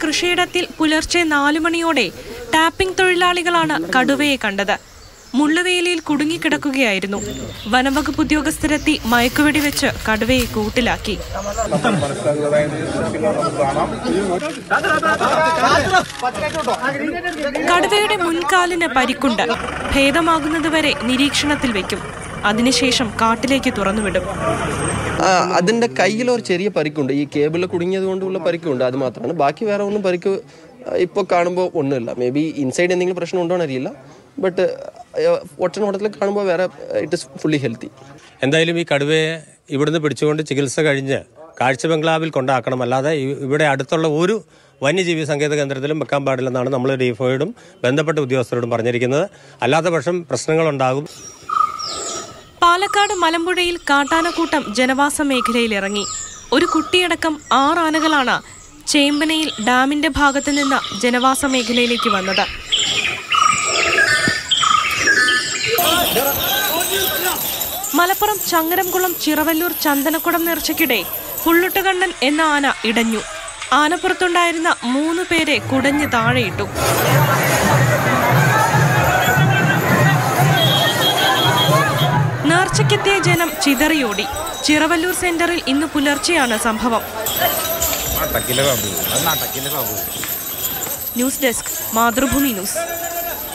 കൃഷിയിടത്തിൽ പുലർച്ചെ നാലു മണിയോടെ ടാപ്പിംഗ് തൊഴിലാളികളാണ് കടുവയെ കണ്ടത് മുള്ളുവേലിയിൽ കുടുങ്ങിക്കിടക്കുകയായിരുന്നു വനംവകുപ്പ് ഉദ്യോഗസ്ഥരെത്തി മയക്കുവെടി വെച്ച് കടുവയെ കൂട്ടിലാക്കി കടുവയുടെ മുൻകാലിന് പരിക്കുണ്ട് ഭേദമാകുന്നതുവരെ നിരീക്ഷണത്തിൽ വെക്കും അതിനുശേഷം കാട്ടിലേക്ക് തുറന്നുവിടും ആ, അതിന്റെ കയ്യിൽ ഒരു ചെറിയ പരിക്കുണ്ട് ഈ കേബിളിൽ കുടുങ്ങിയത് കൊണ്ടുള്ള പരിക്കുണ്ട് അത് മാത്രമാണ് ബാക്കി വേറെ ഒന്നും പരിക്ക് ഇപ്പോൾ കാണുമ്പോൾ ഒന്നുമില്ല മേ ബി ഇൻസൈഡ് എന്തെങ്കിലും പ്രശ്നം ഉണ്ടോ എന്നറിയില്ല ബട്ട് ഒറ്റ നോട്ടത്തിൽ കാണുമ്പോൾ വേറെ ഇറ്റ് ഇസ് ഫുള്ളി ഹെൽത്തി എന്തായാലും ഈ കടുവയെ ഇവിടുന്ന് പിടിച്ചുകൊണ്ട് ചികിത്സ കഴിഞ്ഞ് കാഴ്ച ബംഗ്ലാവിൽ കൊണ്ടാക്കണം അല്ലാതെ ഇ- ഇവിടെ അടുത്തുള്ള ഒരു വന്യജീവി സങ്കേത കേന്ദ്രത്തിലും വെക്കാൻ പാടില്ലെന്നാണ് നമ്മൾ ഡിഫോയോടും ബന്ധപ്പെട്ട ഉദ്യോഗസ്ഥരോടും പറഞ്ഞിരിക്കുന്നത് അല്ലാത്ത പക്ഷം പ്രശ്നങ്ങളുണ്ടാകും പാലക്കാട് മലമ്പുഴയിൽ കാട്ടാനക്കൂട്ടം ജനവാസ മേഖലയിൽ ഇറങ്ങി ഒരു കുട്ടിയടക്കം ആറ് ആനകളാണ് ചേമ്പനയിൽ ഡാമിന്റെ ഭാഗത്ത് നിന്ന് ജനവാസ മേഖലയിലേക്ക് വന്നത് മലപ്പുറം ചങ്ങരംകുളം ചിറവല്ലൂർ ചന്ദനക്കുടം നേർച്ചയ്ക്കിടെ പുള്ളുട്ടുകണ്ണൻ എന്ന ആന ഇടഞ്ഞു ആനപ്പുറത്തുണ്ടായിരുന്ന മൂന്ന് പേരെ കുടഞ്ഞ് താഴെയിട്ടു നേർച്ചയ്ക്കെത്തിയ ജനം ചിതറിയോടി ചിറവല്ലൂർ സെന്ററിൽ ഇന്ന് പുലർച്ചെയാണ് സംഭവം ന്യൂസ് ഡെസ്ക് മാതൃഭൂമി ന്യൂസ്